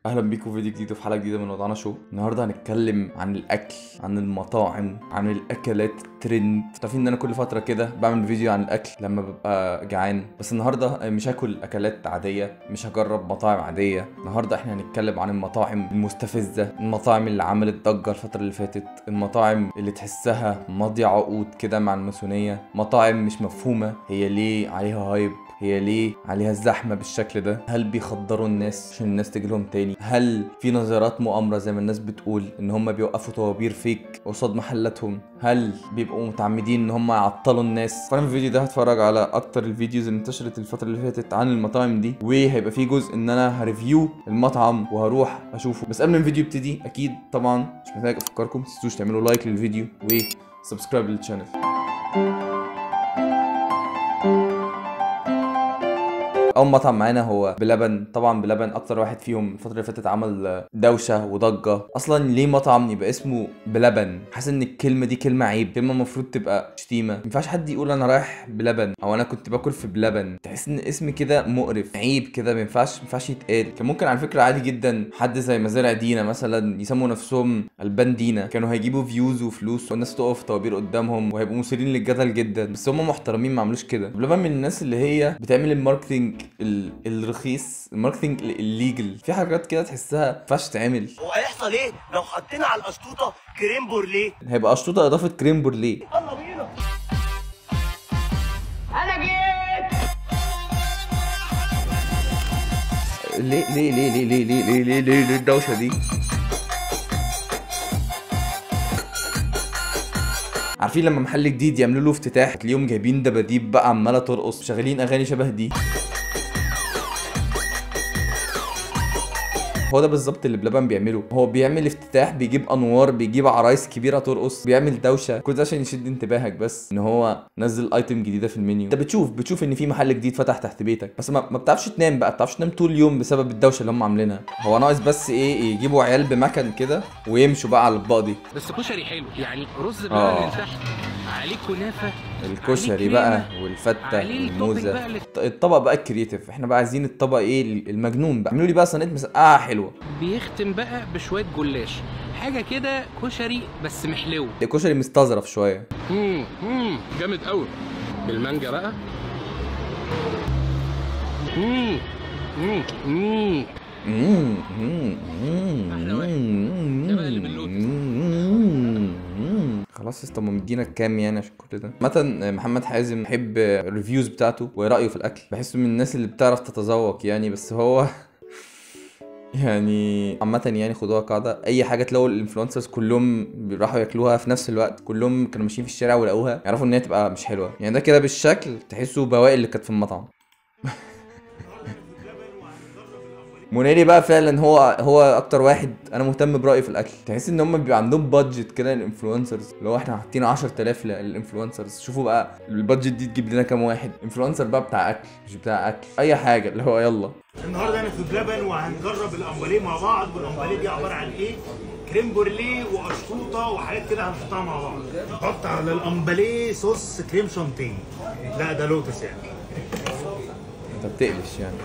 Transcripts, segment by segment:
اهلا بيكم في فيديو جديد وفي حلقه جديده من وضعنا شو النهارده هنتكلم عن الاكل عن المطاعم عن الاكلات الترند عارفين ان انا كل فتره كده بعمل فيديو عن الاكل لما ببقى جعان بس النهارده مش هاكل اكلات عاديه مش هجرب مطاعم عاديه النهارده احنا هنتكلم عن المطاعم المستفزه المطاعم اللي عملت ضجه الفتره اللي فاتت المطاعم اللي تحسها ماضيه عقود كده مع الماسونيه مطاعم مش مفهومه هي ليه عليها هايب هي ليه عليها الزحمة بالشكل ده؟ هل بيخدروا الناس عشان الناس تجي لهم تاني؟ هل في نظرات مؤامرة زي ما الناس بتقول ان هم بيوقفوا طوابير فيك قصاد محلاتهم؟ هل بيبقوا متعمدين ان هم يعطلوا الناس؟ فانا في الفيديو ده هتفرج على اكتر الفيديوز اللي انتشرت الفترة اللي فاتت عن المطاعم دي وهيبقى في جزء ان انا هريفيو المطعم وهروح اشوفه بس قبل ما الفيديو يبتدي اكيد طبعا مش محتاج افكركم متنسوش تعملوا لايك للفيديو وسبسكرايب للشانل اول مطعم معانا هو بلبن طبعا بلبن اكتر واحد فيهم الفتره اللي فاتت عمل دوشه وضجه اصلا ليه مطعم يبقى اسمه بلبن حاسس ان الكلمه دي كلمه عيب كلمه المفروض تبقى شتيمه ما ينفعش حد يقول انا رايح بلبن او انا كنت باكل في بلبن تحس ان اسم كده مقرف عيب كده ما ينفعش ما ينفعش يتقال كان ممكن على فكره عادي جدا حد زي مزارع دينا مثلا يسموا نفسهم البان دينا كانوا هيجيبوا فيوز وفلوس والناس تقف طوابير قدامهم وهيبقوا مثيرين للجدل جدا بس هم محترمين ما عملوش كده بلبن من الناس اللي هي بتعمل الماركتنج ال- الرخيص الماركتنج الليجل في حاجات كده تحسها ما ينفعش تتعمل هو هيحصل ايه لو حطينا على القشطوطه كريم بورليه هيبقى اشطوطه اضافه كريم بورليه يلا بينا انا جيت ليه ليه ليه ليه ليه ليه ليه ليه ليه, ليه الدوشه دي عارفين لما محل جديد يعملوا له افتتاح تلاقيهم جايبين دباديب بقى عماله ترقص شغالين اغاني شبه دي هو ده بالظبط اللي بلبن بيعمله هو بيعمل افتتاح بيجيب انوار بيجيب عرايس كبيره ترقص بيعمل دوشه كل ده عشان يشد انتباهك بس ان هو نزل ايتم جديده في المنيو انت بتشوف بتشوف ان في محل جديد فتح تحت بيتك بس ما, ما بتعرفش تنام بقى بتعرفش تنام طول اليوم بسبب الدوشه اللي هم عاملينها هو ناقص بس ايه يجيبوا عيال بمكن كده ويمشوا بقى على الاطباق دي بس كشري حلو يعني رز آه. بلبن اللي تحت عليه كنافه الكشري عليه بقى كريمة، والفته عليه التوبينج والموزه بقى اللي الطبق بقى الكرييتيف احنا بقى عايزين الطبق ايه المجنون بقى اعملوا لي بقى صينيه مسقعه حلوه بيختم بقى بشويه جلاش حاجه كده كشري بس محلو الكشري مستظرف شويه امم امم جامد قوي بالمانجا بقى امم امم امم مم، مم، مم، أحلى واحد. مم، ده بقى اللي باللوتس. مم، مم. خلاص يا اسطى ما مدينا كام يعني عشان كل ده مثلا محمد حازم بحب الريفيوز بتاعته ورايه في الاكل بحسه من الناس اللي بتعرف تتذوق يعني بس هو يعني عامة يعني خدوها قاعدة أي حاجة تلاقوا الانفلونسرز كلهم راحوا ياكلوها في نفس الوقت كلهم كانوا ماشيين في الشارع ولقوها يعرفوا إن هي تبقى مش حلوة يعني ده كده بالشكل تحسوا بواقي اللي كانت في المطعم منيري بقى فعلا هو هو اكتر واحد انا مهتم برايه في الاكل تحس ان هم بيبقى عندهم بادجت كده للانفلونسرز اللي هو احنا حاطين 10000 للانفلونسرز شوفوا بقى البادجت دي تجيب لنا كام واحد انفلونسر بقى بتاع اكل مش بتاع اكل اي حاجه اللي هو يلا النهارده انا في بلبن وهنجرب الامباليه مع بعض والامباليه دي عباره عن ايه؟ كريم بورليه وقشطوطه وحاجات كده هنحطها مع بعض. نحط على الامباليه صوص كريم شانتيه. لا ده لوتس يعني. انت بتقلش يعني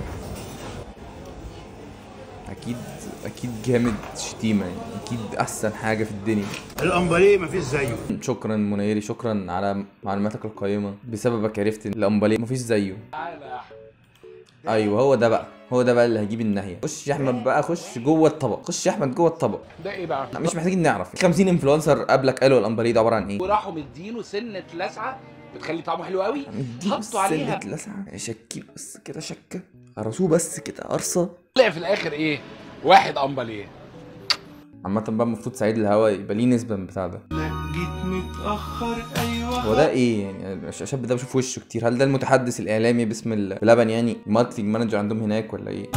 اكيد اكيد جامد شتيمه يعني اكيد احسن حاجه في الدنيا الامباليه مفيش زيه. شكرا منيري شكرا على معلوماتك القيمه بسببك عرفت ان الامباليه مفيش زيه ايوه هو ده بقى هو ده بقى اللي هيجيب النهيه خش يا احمد بقى خش جوه الطبق خش يا احمد جوه الطبق ده ايه بقى لا مش محتاجين نعرف 50 انفلونسر قبلك قالوا الامباليه ده عباره عن ايه وراحوا مدينه سنه لسعه بتخلي طعمه حلو قوي اديله حطوا عليها سنة لسعة شكيل بس كده شكه قرصوه بس كده قرصه تلاقي في الاخر ايه واحد امبليه عامة بقى المفروض سعيد الهوا يبقى ليه نسبة من بتاع ده جيت متاخر ايوه هو ده ايه يعني الشاب ده بشوف وشه كتير هل ده المتحدث الاعلامي باسم اللبن يعني الماركتنج مانجر عندهم هناك ولا ايه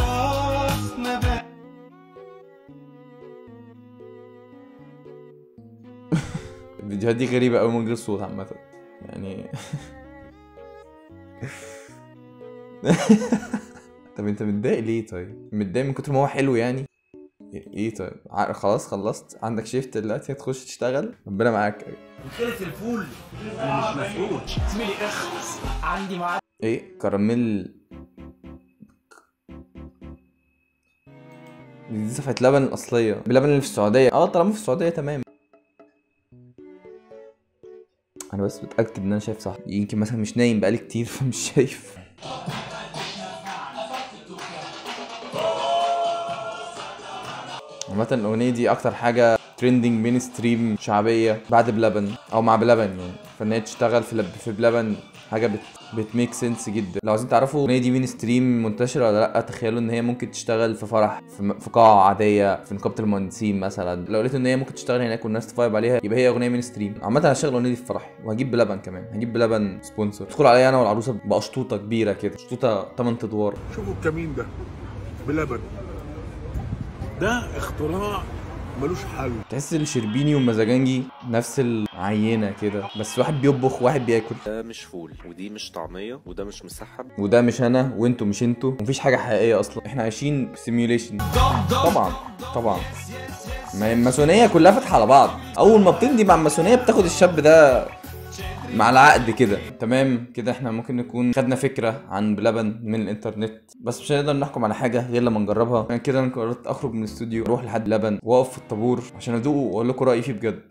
الفيديوهات دي غريبة قوي من غير صوت عامة يعني طب انت متضايق ليه طيب؟ متضايق من كتر ما هو حلو يعني؟ ايه طيب؟ ع- خلاص خلصت عندك شيفت دلوقتي هتخش تشتغل ربنا معاك خلص الفول انا مش مسؤول زميلي اخلص عندي ميعاد ايه كراميل دي صفحه لبن الاصليه بلبن اللي في السعوديه اه طالما في السعوديه تمام انا بس متاكد ان انا شايف صح يمكن مثلا مش نايم بقالي كتير فمش شايف عامة الأغنية دي أكتر حاجة ترندنج مين ستريم شعبية بعد بلبن أو مع بلبن يعني فإن هي تشتغل في لب في بلبن حاجة بت بتميك سنس جدا لو عايزين تعرفوا الأغنية دي مين ستريم منتشرة ولا لأ تخيلوا إن هي ممكن تشتغل في فرح في, م- في قاعة عادية في نقابة المهندسين مثلا لو لقيت إن هي ممكن تشتغل هناك والناس تفايب عليها يبقى هي أغنية مين ستريم عامة أنا هشغل الأغنية دي في فرحي وهجيب بلبن كمان هجيب بلبن سبونسر ادخل عليا أنا والعروسة بقشطوطة كبيرة كده قشطوطة 8 أدوار شوفوا الكمين ده بلبن ده اختراع ملوش حل تحس الشربيني والمزاجنجي نفس العينة كده بس واحد بيطبخ وواحد بياكل ده مش فول ودي مش طعمية وده مش مسحب وده مش انا وانتوا مش انتوا مفيش حاجة حقيقية اصلا احنا عايشين في سيميوليشن طبعا طبعا ما هي الماسونية كلها فاتحة على بعض اول ما بتمضي مع الماسونية بتاخد الشاب ده مع العقد كده تمام كده احنا ممكن نكون خدنا فكرة عن بلبن من الانترنت بس مش هنقدر نحكم على حاجة غير لما نجربها عشان كده انا قررت اخرج من الاستوديو اروح لحد لبن واقف في الطابور عشان ادوقه واقول لكم رأيي فيه بجد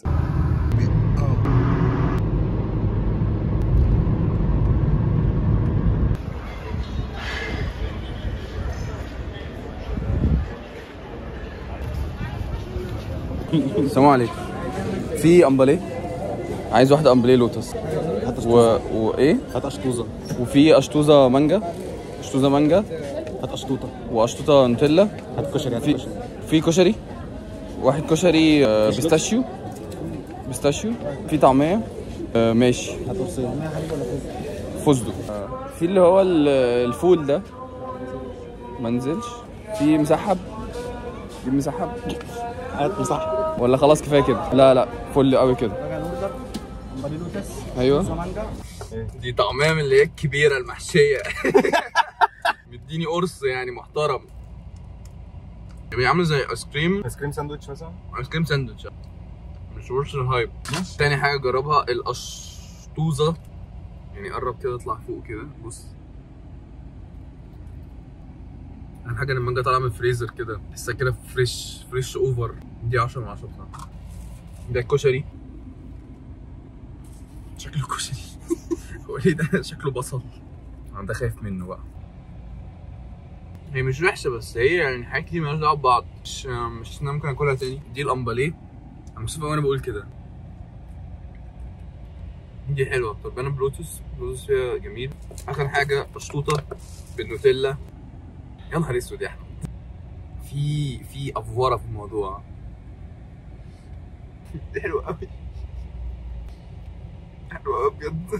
السلام عليكم في امبليه عايز واحده امبليه لوتس و... وايه هات اشطوزه وفي اشطوزه مانجا اشطوزه مانجا هات اشطوطه واشطوطه نوتيلا هات كشري هات في كشري في كشري واحد كشري آه، بيستاشيو بيستاشيو في طعميه آه، ماشي هات قرصين فستق في اللي هو ال- الفول ده منزلش في مسحب في مسحب هات مسحب ولا خلاص كفايه كده لا لا فل قوي كده ايوه دي طعميه من اللي هي الكبيره المحشيه مديني قرص يعني محترم يعني عامل زي ايس كريم ايس كريم ساندوتش مثلا ايس كريم ساندوتش مش ورش الهايب تاني حاجه جربها القشطوزه يعني قرب كده اطلع فوق كده بص اهم حاجه ان المانجا طالعه من الفريزر كده تحسها كده فريش فريش اوفر دي 10 من 10 بصراحه ده الكشري شكله كشري هو ليه ده شكله بصل انا ده خايف منه بقى هي مش وحشه بس هي يعني حاجات كتير مالهاش دعوه ببعض مش مش إن انا ممكن اكلها تاني دي الامباليه انا مبسوط وانا بقول كده دي حلوه طب انا بلوتس بلوتس فيها جميل اخر حاجه اشطوطه بالنوتيلا يا نهار اسود يا احمد في في افوره في الموضوع دي حلوه قوي حلوه قوي بجد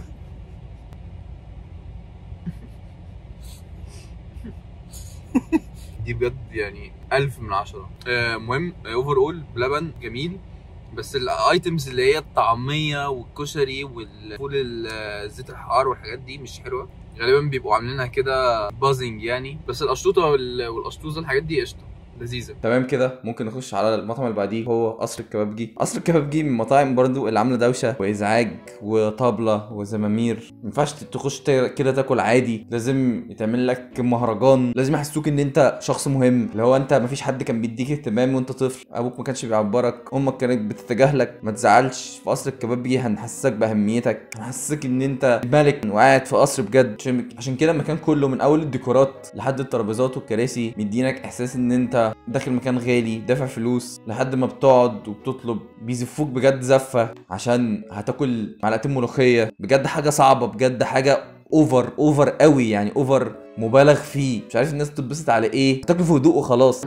دي بجد يعني ألف من عشرة آه مهم اوفر اول بلبن جميل بس الايتمز اللي هي الطعميه والكشري والفول ال- زيت الحار والحاجات دي مش حلوه غالبا بيبقوا عاملينها كده بازنج يعني بس القشطوطه وال- والقشطوزه الحاجات دي قشطه لذيذه تمام كده ممكن نخش على المطعم اللي بعديه هو قصر الكبابجي قصر الكبابجي من المطاعم برضو اللي عامله دوشه وازعاج وطبله وزمامير ما ينفعش تخش تا- كده تاكل عادي لازم يتعمل لك مهرجان لازم يحسوك ان انت شخص مهم اللي هو انت مفيش حد كان بيديك اهتمام وانت طفل ابوك ما كانش بيعبرك امك كانت بتتجاهلك ما تزعلش في قصر الكبابجي هنحسسك باهميتك هنحسسك ان انت ملك وقاعد في قصر بجد عشان عشان كده المكان كله من اول الديكورات لحد الترابيزات والكراسي مدينك احساس ان انت داخل مكان غالي دافع فلوس لحد ما بتقعد وبتطلب بيزفوك بجد زفه عشان هتاكل معلقتين ملوخيه بجد حاجه صعبه بجد حاجه اوفر اوفر قوي يعني اوفر مبالغ فيه مش عارف الناس تتبسط على ايه تاكل في هدوء وخلاص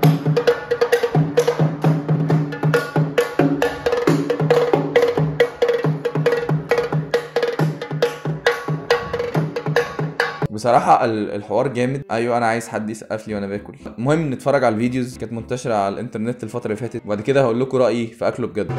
بصراحة ال- الحوار جامد ايوه انا عايز حد يسقف لي وانا باكل المهم نتفرج على الفيديوز كانت منتشرة على الانترنت الفترة اللي فاتت وبعد كده هقول لكم رأيي في اكله بجد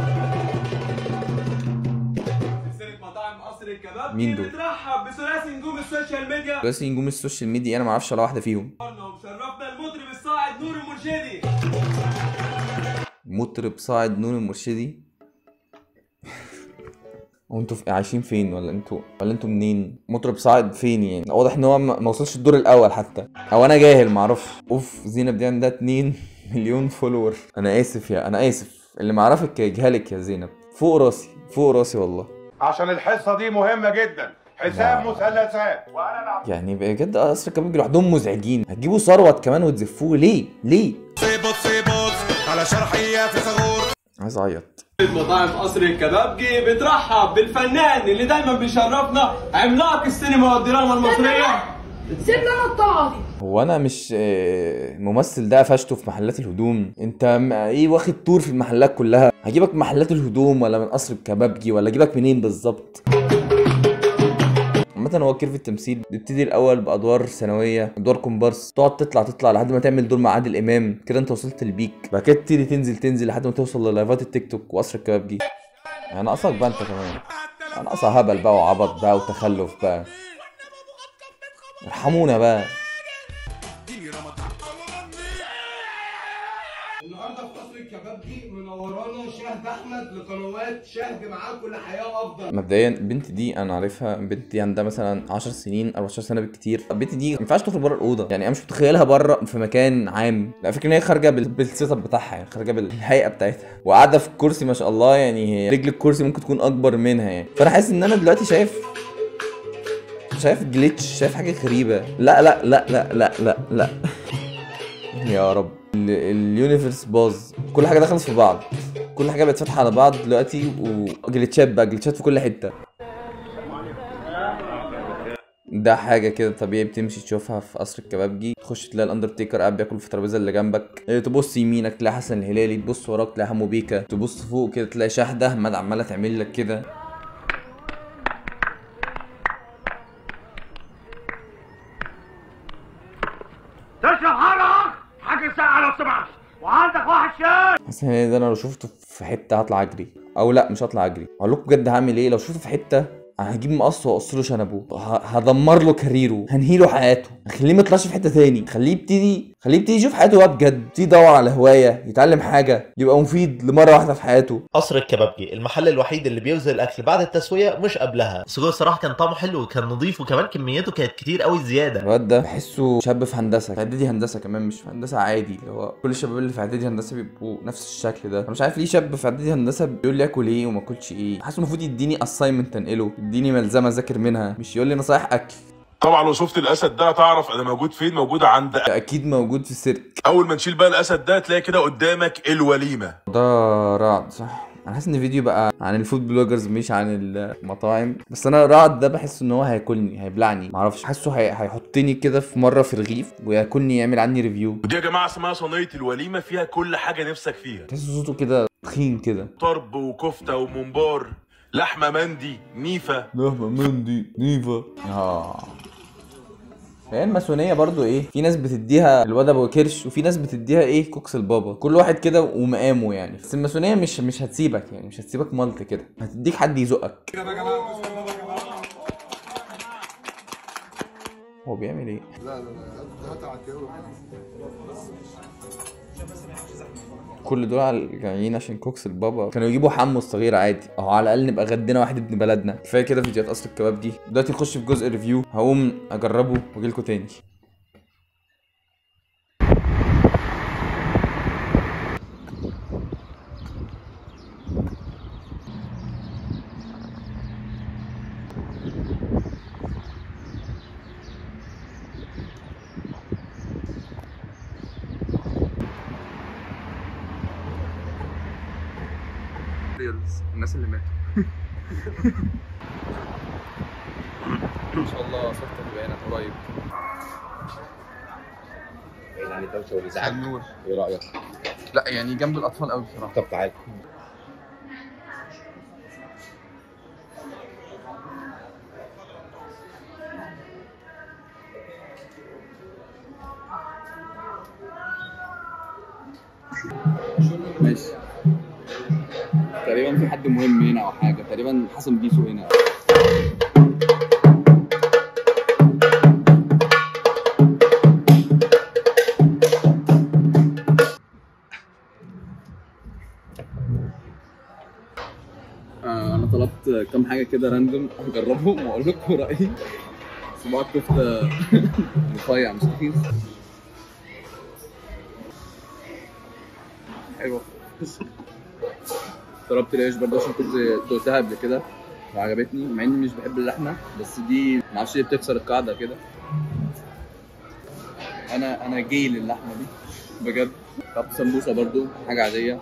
مطاعم قصر الكباب مين دول؟ بترحب بثلاثي نجوم السوشيال ميديا بس نجوم السوشيال ميديا انا ما اعرفش ولا واحدة فيهم شرفنا المطرب الصاعد نور المرشدي مطرب صاعد نور المرشدي وانتوا في- عايشين فين ولا انتوا ولا انتوا منين مطرب صاعد فين يعني واضح ان هو ما ما وصلش الدور الاول حتى او انا جاهل معرفش اوف زينب دي عندها 2 مليون فولور انا اسف يا انا اسف اللي معرفك يجهلك يا زينب فوق راسي فوق راسي والله عشان الحصة دي مهمة جدا حساب مثلثات وانا يعني بجد قصر الكبابجي لوحدهم مزعجين هتجيبوا ثروت كمان وتزفوه ليه ليه بص بص على شرحية في ثغور عايز اعيط مطاعم قصر الكبابجي بترحب بالفنان اللي دايما بيشرفنا عملاق السينما والدراما المصريه سيبنا انا الطاقه دي هو انا مش آه، ممثل ده قفشته في محلات الهدوم انت م- ايه واخد تور في المحلات كلها هجيبك من محلات الهدوم ولا من قصر الكبابجي ولا اجيبك منين بالظبط عامة هو كيرف التمثيل بيبتدي الأول بأدوار ثانوية أدوار كومبارس تقعد تطلع تطلع لحد ما تعمل دور مع عادل إمام كده أنت وصلت البيك بعد كده تبتدي تنزل تنزل لحد ما توصل للايفات التيك توك وقصر الكبابجي يعني ناقصك بقى أنت كمان ناقصة هبل بقى وعبط بقى وتخلف بقى ارحمونا بقى النهارده في قصر الكبابجي منورانا شهد احمد لقنوات شهد معاكم لحياه افضل مبدئيا البنت دي انا عارفها البنت دي عندها مثلا 10 سنين 14 سنه بالكتير البنت دي ما ينفعش تخرج بره الاوضه يعني انا مش متخيلها بره في مكان عام لا فكرة ان هي خارجه بال- بالسيت اب بتاعها يعني خارجه بالهيئه بتاعتها وقاعده في الكرسي ما شاء الله يعني هي رجل الكرسي ممكن تكون اكبر منها يعني فانا حاسس ان انا دلوقتي شايف شايف جليتش شايف حاجه غريبه لا لا لا لا لا لا لا يا رب ال- اليونيفرس باظ كل حاجه دخلت في بعض كل حاجه بقت فاتحه على بعض دلوقتي وجليتشات بقى جليتشات في كل حته ده حاجة كده طبيعي بتمشي تشوفها في قصر الكبابجي تخش تلاقي الاندرتيكر قاعد بياكل في الترابيزة اللي جنبك إيه، تبص يمينك تلاقي حسن الهلالي تبص وراك تلاقي حمو بيكا تبص فوق كده تلاقي شهد احمد عمالة تعمل لك كده تشرب حرق حاجة ساعة لو سمحت وعندك واحد شاي حاسس ان ده انا لو شفته في حتة هطلع اجري او لا مش هطلع اجري اقول لكم بجد هعمل ايه لو شفته في حتة انا هجيب مقص واقص له شنبه ه- هدمر له كاريره هنهي له حياته هخليه ما يطلعش في حته تاني خليه يبتدي خليه يبتدي يشوف حياته بقى بجد يبتدي يدور على هوايه يتعلم حاجه يبقى مفيد لمره واحده في حياته قصر الكبابجي المحل الوحيد اللي بيوزن الاكل بعد التسويه مش قبلها السجق الصراحه كان طعمه حلو وكان نظيف وكمان كميته كانت كتير قوي زياده الواد ده بحسه شاب في هندسه في اعدادي هندسه كمان مش في هندسه عادي اللي هو كل الشباب اللي في اعدادي هندسه بيبقوا نفس الشكل ده انا مش عارف ليه شاب في اعدادي هندسه بيقول لي اكل ايه وما اكلش ايه حاسس المفروض يديني اساينمنت انقله يديني ملزمه اذاكر منها مش يقول لي نصايح اكل طبعا لو شفت الاسد ده تعرف انا موجود فين موجود عند اكيد موجود في السيرك اول ما نشيل بقى الاسد ده تلاقي كده قدامك الوليمه ده رعد صح انا حاسس ان الفيديو بقى عن الفود بلوجرز مش عن المطاعم بس انا رعد ده بحس ان هو هياكلني هيبلعني معرفش حاسه هي... هيحطني كده في مره في رغيف وياكلني يعمل عني ريفيو ودي يا جماعه اسمها صينيه الوليمه فيها كل حاجه نفسك فيها تحس صوته كده تخين كده طرب وكفته وممبار لحمه مندي نيفه لحمه مندي نيفا اه هي الماسونيه برضو ايه في ناس بتديها الواد ابو كرش وفي ناس بتديها ايه كوكس البابا كل واحد كده ومقامه يعني بس الماسونيه مش مش هتسيبك يعني مش هتسيبك ملط كده هتديك حد يزقك هو بيعمل ايه لا لا لا هات على كل دول على- جايين عشان كوكس البابا كانوا يجيبوا حمو الصغير عادي اهو على الاقل نبقى غدينا واحد ابن بلدنا كفايه كده فيديوهات قصر الكباب دي دلوقتي نخش في جزء ريفيو هقوم اجربه واجيلكوا تاني ريلز الناس اللي ماتوا ان شاء الله صورتك باينه قريب يعني الدوشه والازعاج النور ايه رايك؟ لا يعني جنب الاطفال قوي بصراحه طب تعالى ماشي تقريبا في حد مهم هنا او حاجه تقريبا حسن بيسو هنا آه، انا طلبت اخترت كام حاجه كده راندوم هجربهم واقول لكم رايي صباع كفته رفيع مش تخيس حلوه ضربت العيش برضه عشان كنت دوقتها قبل كده وعجبتني مع اني مش بحب اللحمه بس دي معرفش ليه بتكسر القاعده كده انا انا جاي للحمه دي بجد طب سمبوسه برضو حاجه عاديه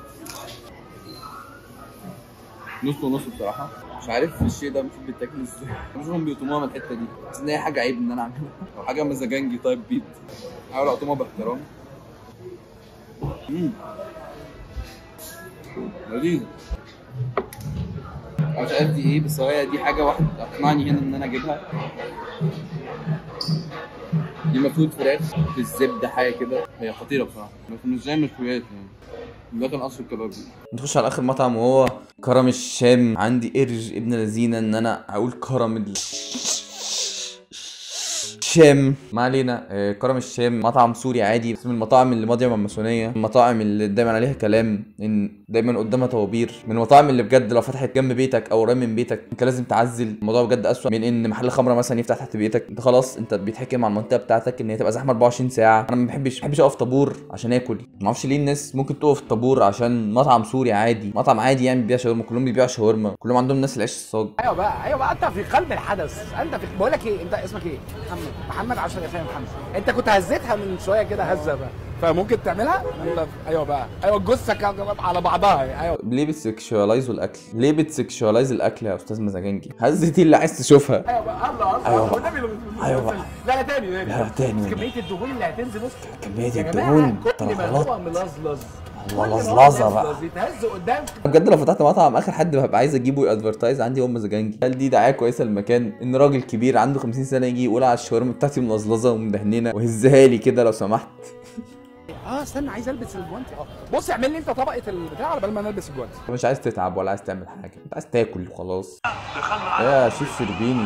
نص ونص بصراحه مش عارف الشيء ده المفروض بيتاكل ازاي مش هم بيقطموها من الحته دي بس ان هي حاجه عيب ان انا اعملها او حاجه مزاجنجي تايب بيت احاول اقطمها باحترام مم. لذيذ أنا مش عارف دي ايه بس هي دي حاجه واحد اقنعني هنا ان انا اجيبها دي المفروض فراخ بالزبده حاجه كده هي خطيره بصراحه بس مش زي المشويات يعني ده كان قصر الكباب نخش على اخر مطعم وهو كرم الشام عندي ارج ابن لذينه ان انا اقول كرم ال... الشام ما علينا آه، كرم الشام مطعم سوري عادي بس من المطاعم اللي ماضيه مع الماسونيه المطاعم اللي دايما عليها كلام ان دايما قدامها طوابير من المطاعم اللي بجد لو فتحت جنب بيتك او قريب من بيتك انت لازم تعزل الموضوع بجد اسوء من ان محل خمره مثلا يفتح تحت بيتك انت خلاص انت بيتحكم على المنطقه بتاعتك ان هي تبقى زحمه 24 ساعه انا ما بحبش ما بحبش اقف طابور عشان اكل ما اعرفش ليه الناس ممكن تقف طابور عشان مطعم سوري عادي مطعم عادي يعني بيبيع شاورما كلهم بيبيعوا شاورما كلهم عندهم الناس العيش الصاج ايوه بقى ايوه بقى انت في قلب الحدث انت في بقول لك ايه انت اسمك ايه محمد محمد عشان يا فاهم محمد انت كنت هزيتها من شويه كده هزه بقى فممكن تعملها انت ايوه بقى ايوه الجثه كانت على بعضها ايوه ليه بتسكشواليزوا الاكل ليه بتسكشواليز الاكل يا استاذ مزاجنجي هذه دي اللي عايز تشوفها ايوه بقى الله الله أيوة. والنبي لو- أيوة بقى. لا لا تاني تاني لا، تاني. بس كميه الدهون اللي هتنزل بص كمية يا جماعة، الدهون كل ما طلعت. هو ملظلظ كل ما هو لظلظة بقى. ملظلظ يتهز قدام بجد لو فتحت مطعم اخر حد هبقى عايز اجيبه ادفرتايز عندي هو مزاجنجي هل دي دعايه كويسه للمكان ان راجل كبير عنده 50 سنه يجي يقول على الشاورما بتاعتي ملظلظه ومدهننه وهزها لي كده لو سمحت اه استنى عايز البس الجوانتي اه بص اعمل لي انت طبقه البتاع على بال ما انا البس الجوانتي مش عايز تتعب ولا عايز تعمل حاجه انت عايز تاكل وخلاص يا شيف شربيني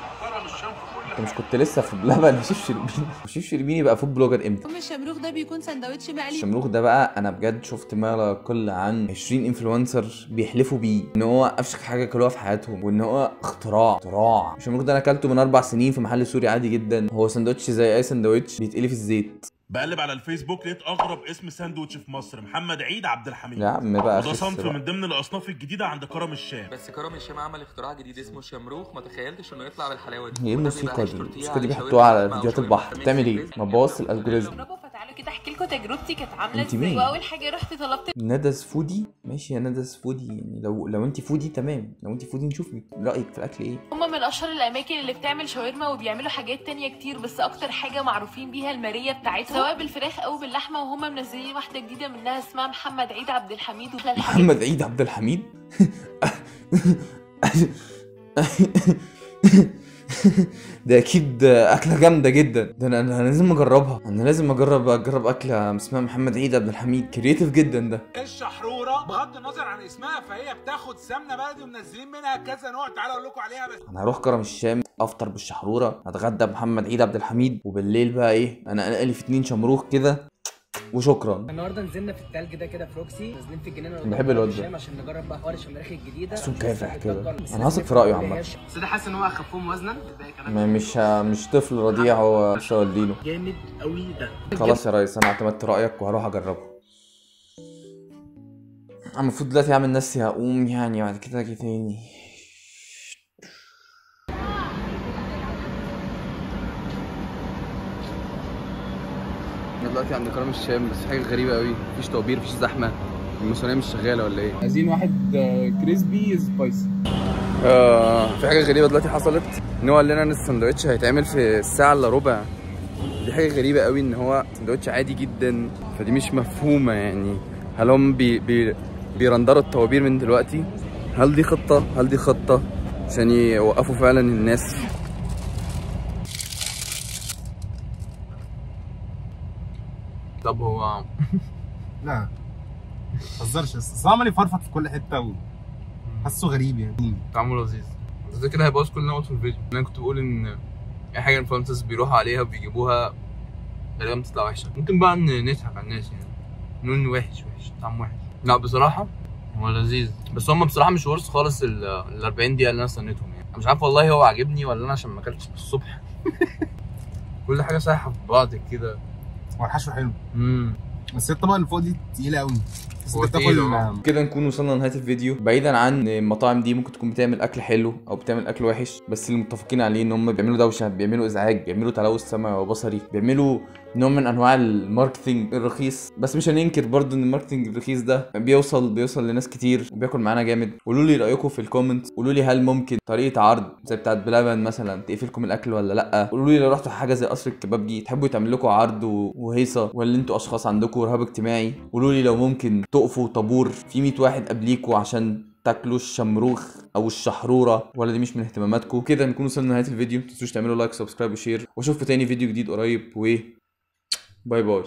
انت مش كنت لسه في بلبن يا شيف شربيني شيف شربيني بقى فود بلوجر امتى ام الشمروخ ده بيكون سندوتش مقلي الشمروخ ده بقى انا بجد شفت ما لا يقل عن 20 انفلونسر بيحلفوا بيه ان هو افشخ حاجه كلوها في حياتهم وان هو اختراع اختراع الشمروخ ده انا اكلته من اربع سنين في محل سوري عادي جدا هو سندوتش زي اي سندوتش بيتقلي في الزيت بقلب على الفيسبوك لقيت اغرب اسم ساندوتش في مصر محمد عيد عبد الحميد يا عم بقى وده خس صنف بقى. من ضمن الاصناف الجديده عند كرم الشام بس كرم الشام عمل اختراع جديد اسمه شمروخ ما تخيلتش انه يطلع بالحلاوه دي هي ايه وده الموسيقى بيبقى دي عيش تورتيه الموسيقى دي على بيحطوها على شاورما أو فيديوهات شاورما البحر ميكس بتعمل ايه جريسبي. ما تبوظش الالجوريزم تعالوا كده احكي لكم تجربتي كانت عامله انت ازاي مين؟ واول حاجه رحت طلبت ندس فودي ماشي يا ندس فودي يعني لو لو انت فودي تمام لو انت فودي نشوف رايك في الاكل ايه هما من اشهر الاماكن اللي بتعمل شاورما وبيعملوا حاجات تانية كتير بس اكتر حاجه معروفين بيها الماريه بتاعتهم سواء بالفراخ او باللحمه وهما منزلين واحده جديده منها اسمها محمد عيد عبد الحميد وفيها الحاجات محمد عيد عبد الحميد ده اكيد اكله جامده جدا ده انا انا لازم اجربها انا لازم اجرب اجرب اكله اسمها محمد عيد عبد الحميد كرييتيف جدا ده الشحروره بغض النظر عن اسمها فهي بتاخد سمنه بلدي ومنزلين منها كذا نوع تعالى اقول لكم عليها بس انا هروح كرم الشام افطر بالشحروره اتغدى بمحمد عيد عبد الحميد وبالليل بقى ايه انا انقلي في اتنين شمروخ كده وشكرا النهارده نزلنا في التلج ده كده في روكسي نازلين في الجنينه اللي بحب قدام الواد ده. الشام عشان نجرب بقى حوار الشماريخ الجديده بس هو مكافح كده بس انا هثق في رايه عامه بس ده حاسس ان هو اخفهم وزنا ما مش مش طفل رضيع هو لسه والدينه جامد قوي ده خلاص يا ريس انا اعتمدت رايك وهروح اجربه أنا المفروض دلوقتي اعمل نفسي هقوم يعني بعد كده اجي تاني احنا دلوقتي عند كرم الشام بس حاجه غريبه قوي مفيش طوابير مفيش زحمه الماسونيه مش شغاله ولا ايه عايزين واحد كريسبي سبايسي آه في حاجه غريبه دلوقتي حصلت ان هو قال لنا ان الساندوتش هيتعمل في الساعه الا ربع دي حاجه غريبه قوي ان هو ساندوتش عادي جدا فدي مش مفهومه يعني هل هم بي بي بيرندروا الطوابير من دلوقتي هل دي خطه هل دي خطه عشان يوقفوا فعلا الناس طب هو لا متهزرش بس عمال يفرفط في كل حته و حاسه غريب يعني طعمه لذيذ بس ده كده هيبوظ كل نقط في الفيديو انا كنت بقول ان اي حاجه انفلونسرز بيروحوا عليها وبيجيبوها غالبا بتطلع وحشه ممكن بقى ن- نضحك على الناس يعني نقول إن وحش وحش طعم وحش لا بصراحه هو لذيذ بس هم بصراحه مش ورث خالص ال ال 40 دقيقه اللي انا استنيتهم يعني أنا مش عارف والله هو عاجبني ولا انا عشان ما اكلتش الصبح كل حاجه سايحه في بعض كده هو الحشو حلو امم بس الطبقه اللي فوق دي تقيله قوي بس هو انت تقيل، بتاكل آه. كده نكون وصلنا لنهايه الفيديو بعيدا عن المطاعم دي ممكن تكون بتعمل اكل حلو او بتعمل اكل وحش بس اللي متفقين عليه ان هم بيعملوا دوشه بيعملوا ازعاج بيعملوا تلوث سمعي وبصري بيعملوا نوع من انواع الماركتنج الرخيص بس مش هننكر برضو ان الماركتنج الرخيص ده بيوصل بيوصل لناس كتير وبياكل معانا جامد قولوا لي رايكم في الكومنت قولوا لي هل ممكن طريقه عرض زي بتاعت بلبن مثلا تقفلكم الاكل ولا لا قولوا لي لو رحتوا حاجه زي قصر الكبابجي تحبوا يتعمل لكم عرض و- وهيصه ولا انتوا اشخاص عندكم رهاب اجتماعي قولوا لي لو ممكن تقفوا طابور في 100 واحد قبليكوا عشان تاكلوا الشمروخ او الشحروره ولا دي مش من اهتماماتكم كده نكون وصلنا لنهايه الفيديو ما تنسوش تعملوا لايك سبسكرايب وشير واشوفكم تاني فيديو جديد قريب و باي باي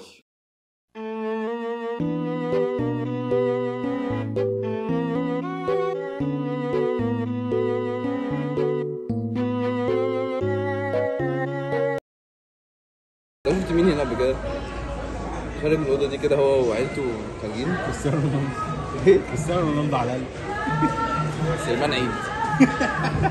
شفت مين هنا قبل كده؟ خارج من الاوضه دي كده هو وعيلته خارجين كريستيانو رونالدو كريستيانو رونالدو على الاقل سليمان عيد